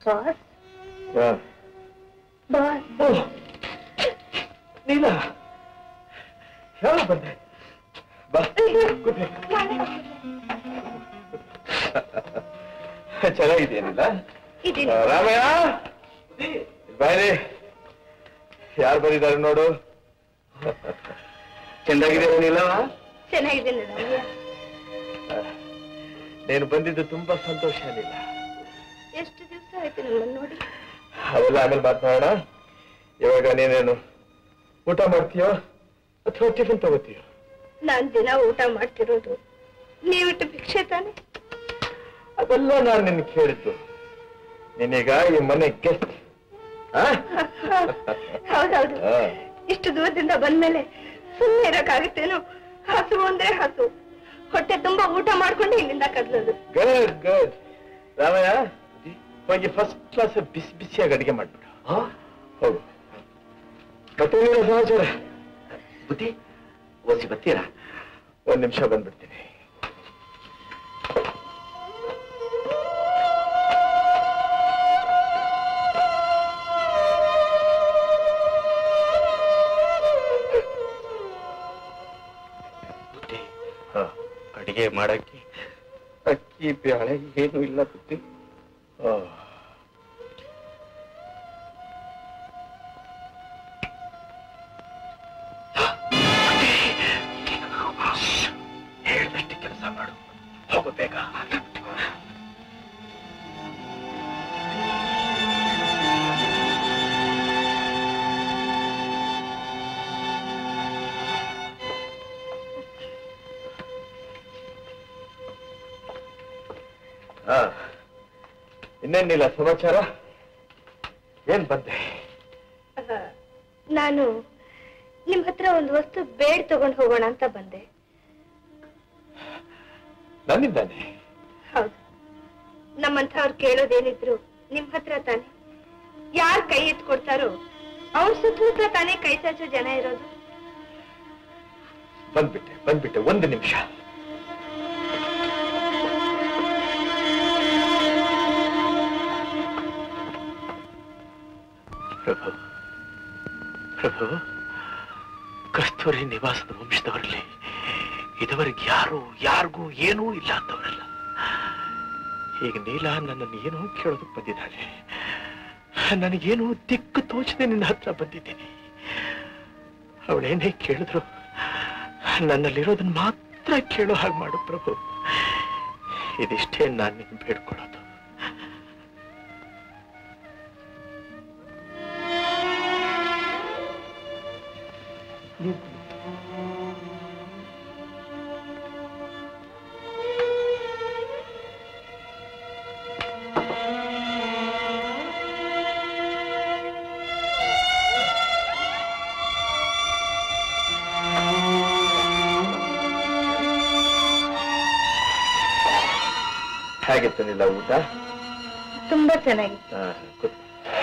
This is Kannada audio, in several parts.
ಬಾಸ್ ಹಾ. ಬಾಸ್ ಓ, ನೀನಾ ಯಾವಾಗ ಬಂದೆ ಬಾ ಕೂತ್ಕೊ. ಚೆನ್ನಾಗಿದೆಯೇನಿಲ್ಲ ಇದೀನಿ ಆ, ರಾಮಯ್ಯ ಬಾಯ್ರಿ ಯಾರು ಬಂದಿದ್ದಾರೆ ನೋಡು ಚೆಂದಾಗಿದೆಯೇನಿಲ್ಲವಾ ಚೆನ್ನಾಗಿದ್ದೀನಿ ರಾಮಯ್ಯ ನೀನು ಬಂದಿದ್ದು ತುಂಬಾ ಸಂತೋಷ ಏನಿಲ್ಲ ಎಷ್ಟು ದಿವಸ ಆಯ್ತು ನಿಮ್ಮನ್ನು ನೋಡಿ ಅವೆಲ್ಲ ಆಮೇಲೆ ಮಾತನಾಡೋಣ ಇವಾಗ ನೀನೇನು ಊಟ ಮಾಡ್ತೀಯೋ ಅಥವಾ ಟಿಫಿನ್ ತಗೋತೀಯೋ ನಾನ್ ದಿನ ಊಟ ಮಾಡ್ತಿರೋದು ನೀವಿಟ್ಟು ಭಿಕ್ಷೆ ತಾನೆ ಅದೆಲ್ಲ ನಾನು ನಿನ್ ಕೇಳಿದ್ದು ನೀನೀಗ ಈ ಮನೆ ಗೆಸ್ಟ್ ಹೌದೌದು ಇಷ್ಟು ದೂರದಿಂದ ಬಂದ್ಮೇಲೆ ಸುಮ್ಮನೆ ಇರಕ್ಕಾಗುತ್ತೇನೋ ಹಸು ಅಂದ್ರೆ ಹಸು ಹೊಟ್ಟೆ ತುಂಬಾ ಊಟ ಮಾಡ್ಕೊಂಡು ಇಲ್ಲಿಂದ ಕದ್ಲೋದು ಗುಡ್ ಗುಡ್ ರಾಮಯ್ಯ ಹೋಗಿ ಫಸ್ಟ್ ಕ್ಲಾಸ್ ಬಿಸಿ ಬಿಸಿಯಾಗಿ ಅಡಿಗೆ ಮಾಡ್ಬಿಡು ಹೌದು ಮತ್ತೆ ಏನಿಲ್ಲ ಸಮಾಚಾರ ಬುದ್ಧಿ ಓಸಿ ಬರ್ತೀರಾ ಒಂದ್ ನಿಮಿಷ ಬಂದ್ಬಿಡ್ತೀನಿ ಬುದ್ಧಿ ಹಾ ಅಡಿಗೆ ಮಾಡಕ್ಕೆ ಅಕ್ಕಿ ಬ್ಯಾಳೆ ಏನು ಇಲ್ಲ ಬುದ್ಧಿ ಆ. ಹೇಳ್ದಷ್ಟೇ ಕೆಲಸ ಮಾಡು ಹೋಗು ಬೇಗ ಆ. ಇನ್ನೇನಿಲ್ಲ ಸಮಾಚಾರ ಏನ್ ಬಂದೆ ಆ, ನಾನು ನಿಮ್ ಹತ್ರ ಒಂದು ವಸ್ತು ಬೇಡ್ ತಗೊಂಡ್ ಹೋಗೋಣ ಅಂತ ಬಂದೆ ನನ್ನಿಂದಾನೆ ಹೌದು ನಮ್ಮಂಥವ್ರು ಕೇಳೋದೇನಿದ್ರು ನಿಮ್ ಹತ್ರ ತಾನೆ ಯಾರ್ ಕೈ ಎತ್ ಕೊಡ್ತಾರೋ ಅವ್ರ ಸುತ್ತಮುತ್ತ ತಾನೇ ಕೈ ಚಾಚೋ ಜನ ಇರೋದು ಬಂದ್ಬಿಟ್ಟೆ ಬಂದ್ಬಿಟ್ಟೆ ಒಂದು ನಿಮಿಷ ಪ್ರಭು ಪ್ರಭು ಕಸ್ತೂರಿ ನಿವಾಸದ ವಂಶದವರಲ್ಲಿ ಇದುವರೆಗೆ ಯಾರು ಯಾರಿಗೂ ಏನೂ ಇಲ್ಲ ಅಂತವರಲ್ಲ ಈಗ ನೀಲ ನನ್ನನ್ನು ಏನೋ ಕೇಳೋದಕ್ಕೆ ಬಂದಿದ್ದಾಳೆ ನನಗೇನು ದಿಕ್ಕು ತೋಚದೆ ನಿನ್ನ ಹತ್ರ ಬಂದಿದ್ದೀನಿ ಅವಳೇನೇ ಕೇಳಿದ್ರು ನನ್ನಲ್ಲಿರೋದನ್ನ ಮಾತ್ರ ಕೇಳೋ ಹಾಗೆ ಮಾಡು ಪ್ರಭು ಇದಿಷ್ಟೇ ನಾನು ನಿನ್ನ ಬೇಡ್ಕೊಳ್ಳೋದು ಹೇಗಿತ್ತು ನಿಲ್ಲ ಊಟ ತುಂಬಾ ಚೆನ್ನಾಗಿತ್ತು ಆ, ಕೂತ್ಕೊ.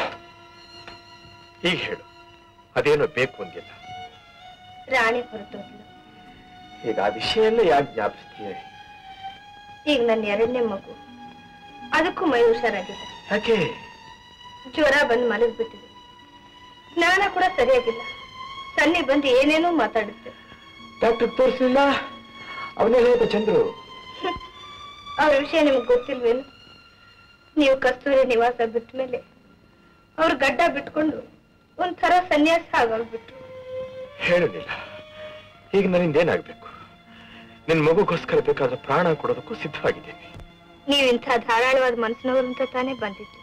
ಈಗ ಹೇಳು ಅದೇನೋ ಬೇಕು ಅಂದಿಲ್ಲ ರಾಣಿ ಹೊರಟೋದ್ಲು ಈಗ ಆ ವಿಷಯ ಎಲ್ಲ ಯಾಕೆ ಜ್ಞಾಪಿಸ್ತೀಯ ಈಗ ನನ್ನ ಎರಡನೇ ಮಗು ಅದಕ್ಕೂ ಮೈ ಹುಷಾರಾಗಿಲ್ಲ ಯಾಕೆ ಜ್ವರ ಬಂದು ಮಲಗ್ಬಿಟ್ಟಿದೆ ಜ್ಞಾನ ಕೂಡ ಸರಿಯಾಗಿಲ್ಲ ಸನ್ನಿ ಬಂದು ಏನೇನೋ ಮಾತಾಡುತ್ತೆ ಡಾಕ್ಟರ್ ತೋರಿಸಲಿಲ್ಲ ಅವನೇ ಹೇಳಿದ ಚಂದ್ರು ಅವ್ರ ವಿಷಯ ನಿಮ್ಗೆ ಗೊತ್ತಿಲ್ವೇನು ನೀವು ಕಸ್ತೂರಿ ನಿವಾಸ ಬಿಟ್ಟ ಮೇಲೆ ಅವ್ರ ಗಡ್ಡ ಬಿಟ್ಕೊಂಡು ಒಂಥರ ಸನ್ಯಾಸ ಆಗೋಗ್ಬಿಟ್ರು ಹೇಳಲಿಲ್ಲ ಈಗ ನನ್ನಿಂದ ಏನಾಗ್ಬೇಕು ನಿನ್ ಮಗುಗೋಸ್ಕರ ಬೇಕಾದ ಪ್ರಾಣ ಕೊಡೋದಕ್ಕೂ ಸಿದ್ಧವಾಗಿದ್ದೀನಿ ನೀವಿಂಥ ಧಾರಾಳವಾದ ಮನಸ್ಸಿನವರು ಅಂತ ತಾನೇ ಬಂದಿದ್ದು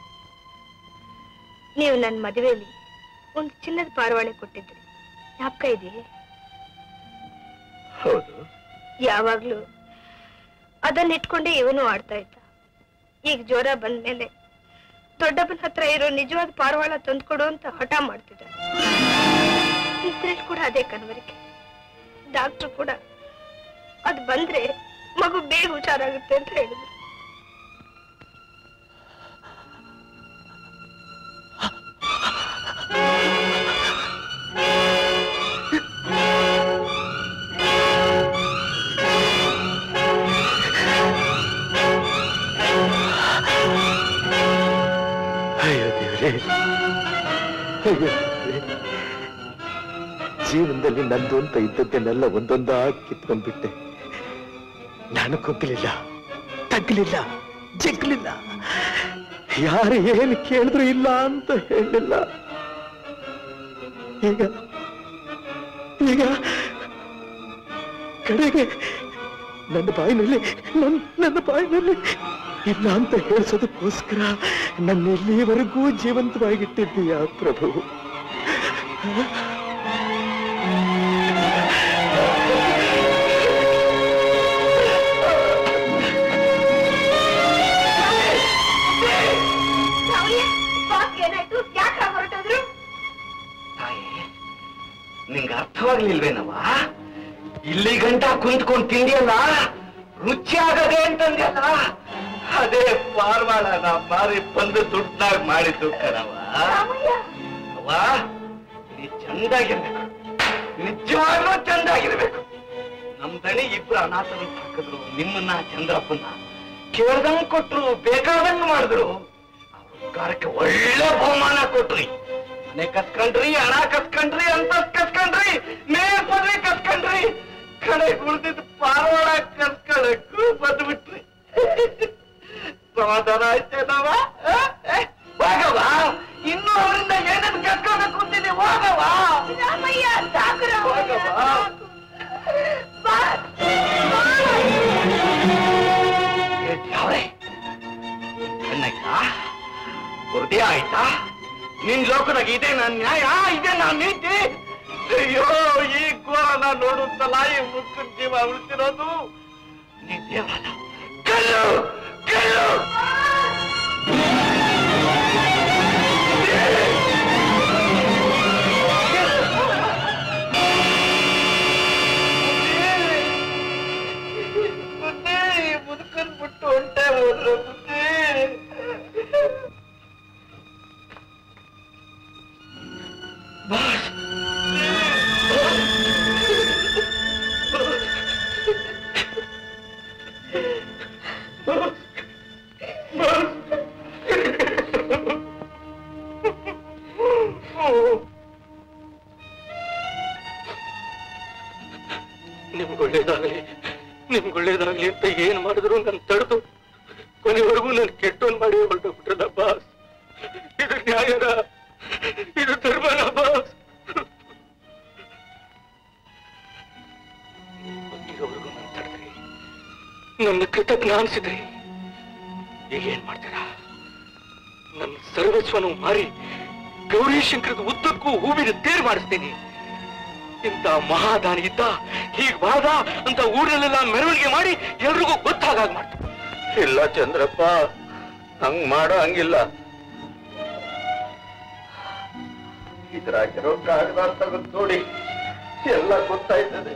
ನೀವು ನನ್ನ ಮದುವೆಯಲ್ಲಿ ಒಂದು ಚಿನ್ನದ ಪಾರವಾಳೆ ಕೊಟ್ಟಿದ್ರಿ ಜ್ಞಾಪಕ ಇದೆಯೇ ಹೌದು ಯಾವಾಗ್ಲೂ ಅದನ್ನ ಇಟ್ಕೊಂಡೇ ಇವನು ಆಡ್ತಾ ಇದ್ದ ಈಗ ಜ್ವರ ಬಂದ್ಮೇಲೆ ದೊಡ್ಡಪ್ಪನ ಹತ್ರ ಇರೋ ನಿಜವಾದ ಪಾರವಾಳ ತಂದ್ಕೊಡು ಅಂತ ಹಠ ಮಾಡ್ತಿದ್ದ ಇದ್ರಲ್ಲಿ ಕೂಡ ಅದೇ ಕನವರಿಕೆ ಡಾಕ್ಟರ್ ಕೂಡ ಅದು ಬಂದ್ರೆ ಮಗು ಬೇಗ ಹುಷಾರಾಗುತ್ತೆ ಅಂತ ಹೇಳಿದ್ರು ಜೀವನದಲ್ಲಿ ನಂದು ಅಂತ ಇದ್ದದ್ದನ್ನೆಲ್ಲ ಒಂದೊಂದಾಗಿ ಕಿತ್ಕೊಂಡ್ಬಿಟ್ಟೆ ನಾನು ಕುಗ್ಗಲಿಲ್ಲ ತಗ್ಲಿಲ್ಲ ಜಗ್ಲಿಲ್ಲ ಯಾರು ಏನು ಕೇಳಿದ್ರು ಇಲ್ಲ ಅಂತ ಹೇಳಲಿಲ್ಲ ಈಗ ಈಗ ಕಡೆಗೆ ನನ್ನ ಬಾಯಿನಲ್ಲಿ ನನ್ನ ನನ್ನ ಬಾಯಿನಲ್ಲಿ ಇಲ್ಲ ಅಂತ ಹೇಳಿಸೋದಕ್ಕೋಸ್ಕರ ನನ್ನ ಇಲ್ಲಿವರೆಗೂ ಜೀವಂತವಾಗಿಟ್ಟಿದ್ದೀಯ ಪ್ರಭು ಏನಾಯ್ತು ಯಾಕೆ ಹೊರಟೋದ್ರು ತಾಯಿ ನಿಂಗೆ ಅರ್ಥವಾಗ್ಲಿಲ್ವೇನವ ಇಲ್ಲಿ ಗಂಟ ಕುಂತ್ಕೊಂಡ್ ತಿಂದಿಯಲ್ಲ ರುಚಿ ಆಗದೆ ಅಂತಂದ್ಯಲ್ಲ ಅದೇ ಪಾರ್ವಾಳ ನಾ ಮಾರಿ ಬಂದು ದುಡ್ಡಾಗ ಮಾಡಿದ್ದು ಕಣವ ಅವ್ವ ನೀ ಚಂದಾಗಿರ್ಬೇಕು ನಿಜವಾಗ್ಲೂ ಚಂದಾಗಿರ್ಬೇಕು ನಮ್ ದಣಿ ಇಬ್ರು ಅನಾಥನ ಹಾಕಿದ್ರು ನಿಮ್ಮನ್ನ ಚಂದ್ರಪ್ಪನ್ನ ಕೇಳ್ದಂಗ್ ಕೊಟ್ರು ಬೇಕಾದಂಗ್ ಮಾಡಿದ್ರು ಕಾರ್ಯಕ್ಕೆ ಒಳ್ಳೆ ಬಹುಮಾನ ಕೊಟ್ರಿ ಮನೆ ಕಸ್ಕೊಂಡ್ರಿ ಹಣ ಕಸ್ಕೊಂಡ್ರಿ ಅಂತ ಕಸ್ಕೊಂಡ್ರಿ ಮೇಲ್ ಪದವಿ ಕಸ್ಕೊಂಡ್ರಿ ಕಡೆ ಉಳಿದಿದ್ದು ಪಾರವಾಳ ಕಸ್ಕೊಳಕ್ಕೂ ಬಂದ್ಬಿಟ್ರಿ ಸಮಾಧಾನ ಆಯ್ತೇನವ ಹೋಗವ ಇನ್ನು ಅವರಿಂದ ಏನೇನು ಕಸ್ಕೋಬೇಕು ಅಂತೀನಿ ಹೋಗವ ರಾಮಯ್ಯ ಸಾಕು ಹೋಗವ ಯಾವ್ರೆ ಕಣ್ಣಾಯ್ತಾ ಹೃದಯ ಆಯ್ತಾ ನಿನ್ ಲೋಕದಾಗ ಇದೆ ನನ್ ನ್ಯಾಯ ಇದೆ ನಾನ್ ನೀತಿ ಅಯ್ಯೋ ಈ ಘೋರನ ನೋಡುತ್ತಲ್ಲ ಈ ಮುಕ್ಕು ಜೀವ ಉಳಿಸಿರೋದು ನೀ ದೇವರ ಕಲ್ಲು ಕಲ್ಲು ಬುದ್ಧಿ ಮುದುಕನ್ ಬಿಟ್ಟು ಹೊಂಟೆ ಹೋದ್ರು ಬುದ್ಧಿ ನಿಮ್ಗೊಳ್ಳೇದಾಗಲಿ ನಿಮ್ಗೊಳ್ಳೇದಾಗ್ಲಿ ಅಂತ ಏನ್ ಮಾಡಿದ್ರು ನನ್ ತಡೆದು ಕೊನೆವರೆಗೂ ನನ್ ಕೆಟ್ಟವನ್ ಮಾಡಿ ಹೊರಟೋಗ್ಬಿಟ್ರಲ್ಲ ಬಾಸ್ ಇದು ನ್ಯಾಯನ ಇದು ಧರ್ಮನ ಬಾಸ್ ಇರೋವರೆಗೂ ನನ್ ತಡೆದ್ರಿ ನನ್ನ ಕೃತಜ್ಞ ಅನ್ಸಿದ್ರಿ ಈಗ ಏನ್ ಮಾಡ್ತೀರಾ ನನ್ನ ಸರ್ವಸ್ವನು ಮಾರಿ ಗೌರಿ ಶಂಕರದ ಉದ್ದಕ್ಕೂ ಹೂವಿನ ತೇರು ಮಾಡಿಸ್ತೀನಿ ಇಂಥ ಮಹಾದಾನಿ ಇದ್ದ ಹೀಗ್ ಬಾದ ಅಂತ ಊರಲ್ಲೆಲ್ಲ ಮೆರವಣಿಗೆ ಮಾಡಿ ಎಲ್ರಿಗೂ ಗೊತ್ತಾಗ ಮಾಡ್ತಾರೆ ಇಲ್ಲ ಚಂದ್ರಪ್ಪ ಹಂಗ್ ಮಾಡೋ ಹಂಗಿಲ್ಲ ಇದ್ರಾಗಿರೋ ಕಾಗದ ತೆಗೆದು ನೋಡಿ ಎಲ್ಲ ಗೊತ್ತಾಯ್ತದೆ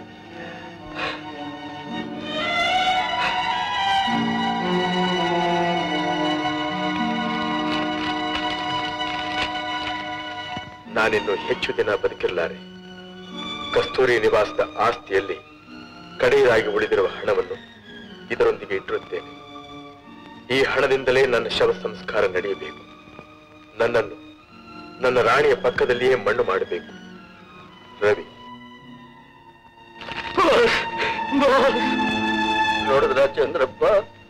ನಾನಿನ್ನು ಹೆಚ್ಚು ದಿನ ಬದುಕಿರಲಾರೆ ಕಸ್ತೂರಿ ನಿವಾಸದ ಆಸ್ತಿಯಲ್ಲಿ ಕಡೆಯದಾಗಿ ಉಳಿದಿರುವ ಹಣವನ್ನು ಇದರೊಂದಿಗೆ ಇಟ್ಟಿರುತ್ತೇನೆ ಈ ಹಣದಿಂದಲೇ ನನ್ನ ಶವ ಸಂಸ್ಕಾರ ನಡೆಯಬೇಕು ನನ್ನನ್ನು ನನ್ನ ರಾಣಿಯ ಪಕ್ಕದಲ್ಲಿಯೇ ಮಣ್ಣು ಮಾಡಬೇಕು ರವಿ ನೋಡಿದ್ರ ಚಂದ್ರಪ್ಪ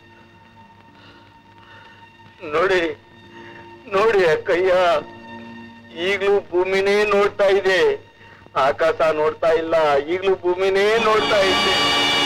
ನೋಡಿ ನೋಡಿ ಅಕ್ಕಯ್ಯ ಈಗ್ಲೂ ಭೂಮಿನೇ ನೋಡ್ತಾ ಇದೆ ಆಕಾಶ ನೋಡ್ತಾ ಇಲ್ಲ ಈಗ್ಲೂ ಭೂಮಿನೇ ನೋಡ್ತಾ ಇದೆ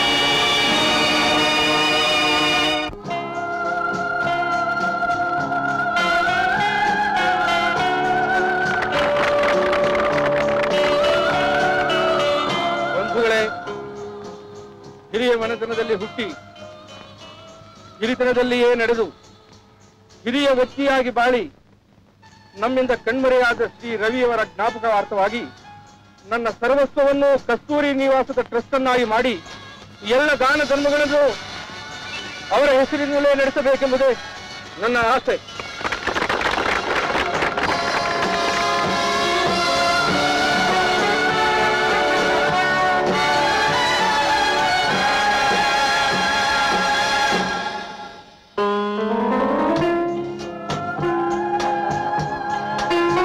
ಬಂಧುಗಳೇ ಹಿರಿಯ ಮನೆತನದಲ್ಲಿ ಹುಟ್ಟಿ ಹಿರಿತನದಲ್ಲಿಯೇ ನಡೆದು ಹಿರಿಯ ವ್ಯಕ್ತಿಯಾಗಿ ಬಾಳಿ ನಮ್ಮಿಂದ ಕಣ್ಮರೆಯಾದ ಶ್ರೀ ರವಿಯವರ ಜ್ಞಾಪಕಾರ್ಥವಾಗಿ ನನ್ನ ಸರ್ವಸ್ವವನ್ನು ಕಸ್ತೂರಿ ನಿವಾಸದ ಟ್ರಸ್ಟ್ ಅನ್ನಾಗಿ ಮಾಡಿ ಎಲ್ಲ ದಾನ ಧರ್ಮಗಳನ್ನು ಅವರ ಹೆಸರಿನಲ್ಲೇ ನಡೆಸಬೇಕೆಂಬುದೇ ನನ್ನ ಆಸೆ